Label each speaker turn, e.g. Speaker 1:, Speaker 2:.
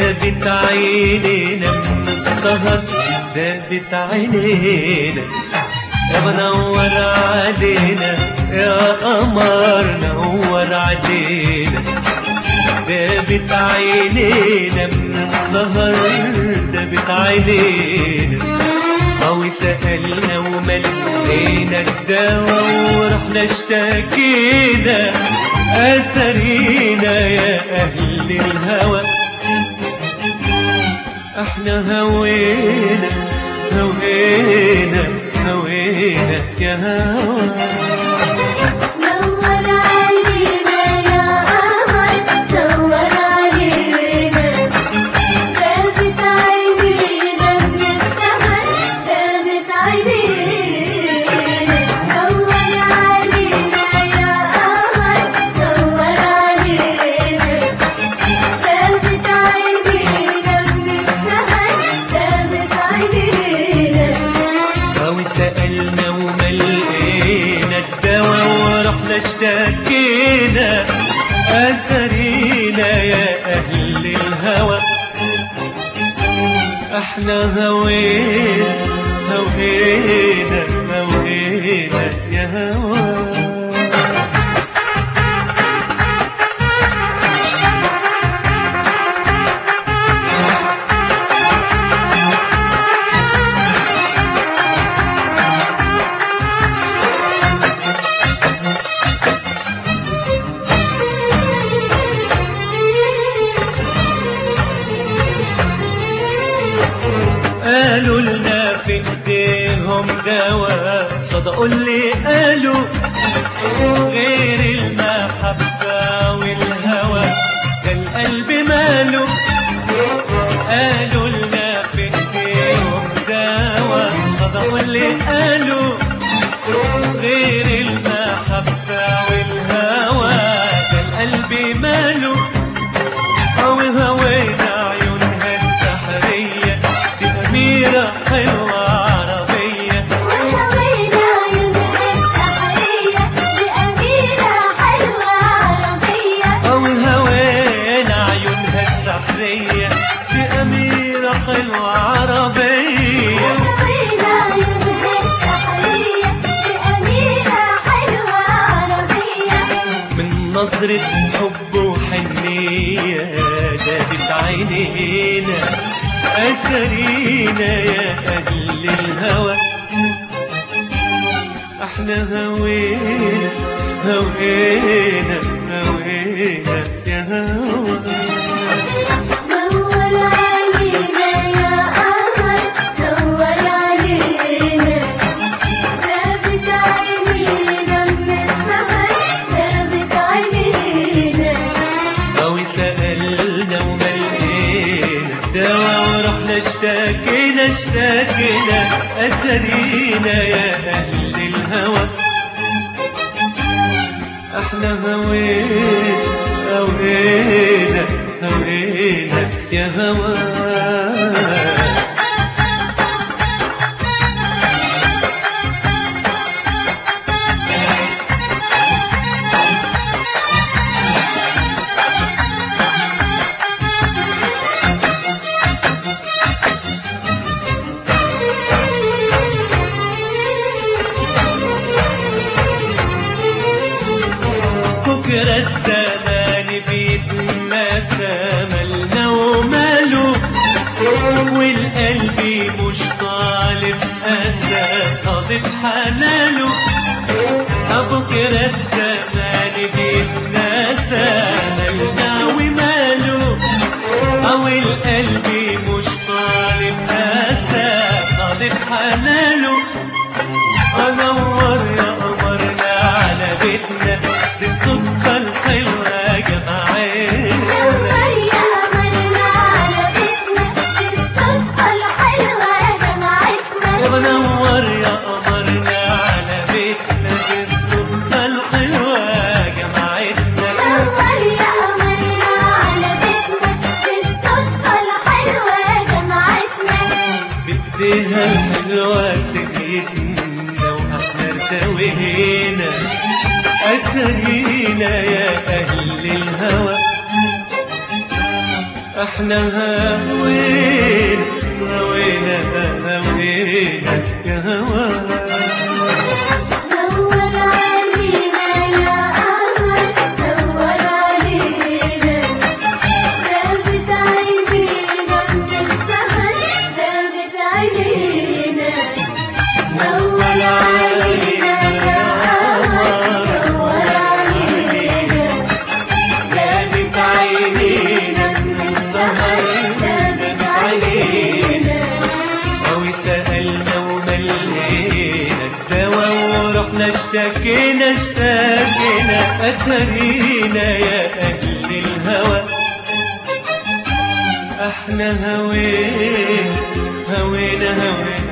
Speaker 1: دابت عينينا من السهر دابت عينينا يا منور علينا يا قمر نور علينا دابت عينينا من السهر دابت عينينا أو سألنا وملينا الدواء ورحنا اشتكينا أثرينا يا أهل الهوى احنا هوينا هوينا هوينا يا هوى
Speaker 2: نور علينا يا قمر نور علينا دابت عينينا من السهر دابت عينينا نور علينا يا قمر نور علينا دابت عينينا من السهر دابت عينينا
Speaker 1: أو سألنا وملقينا الدواء ورحنا اشتكينا أثرينا يا أهل الهوى احنا هوينا هوينا هوينا يا هوى قالوا لنا في ايديهم دواء صدقوا اللي قالوا غير المحبة والهوى ده القلب ماله قالوا لنا في ايديهم دواء صدقوا اللي قالوا غير المحبة والهوى ده القلب ماله أو هوينا عيونها السحرية دي أميرة حلوة عربية
Speaker 2: وهوينا عيونها السحرية بأميرة حلوة عربية
Speaker 1: أو هوينا عيونها السحرية دي أميرة حلوة عربية
Speaker 2: وهوينا عيونها السحرية بأميرة حلوة عربية
Speaker 1: من نظرة حب وحنية دابت عينينا أترينا يا أهل الهوى احنا هوينا هوينا هوينا يا هوى
Speaker 2: نور علينا يا قمر نور علينا دابت عينينا من السهر دابت عينينا
Speaker 1: أو سألنا وملقينا الدواء ورحنا اشتكينا اشتكينا أترينا يا أهل الهوى احنا هوينا هوينا هوينا يا هوى بكرة الزمان بيتناسى مالنا وماله والقلب مش طالب أسى طالب حنانه بكرة الزمان بيتناسى مالنا وماله أو القلب مش طالب أسى طالب حنانه أنور يا قمرنا على بيتنا دي الصدفة الحلوة جمعتنا
Speaker 2: نور يا قمرنا على بيتنا الصدفة الحلوة جمعتنا
Speaker 1: يا منور يا قمرنا على بيتنا دي الصدفة الحلوة جمعتنا
Speaker 2: نور يا قمرنا على بيتنا الصدفة الحلوة جمعتنا
Speaker 1: بديها الحلوة سنيتنا واحنا ارتوينا أترينا يا أهل الهوى احنا هوينا هوينا هوينا يا هوا
Speaker 2: دور علينا يا قمر دور علينا دابت عينينا من السهر دابت عينينا دور علينا يا قمر دور علينا
Speaker 1: جابت عينينا من السهر
Speaker 2: دابت عينينا
Speaker 1: أو سألنا وملينا الدوا ورحنا اشتكينا اشتكينا أترينا يا أهل الهوى احنا هوينا هوينا هوينا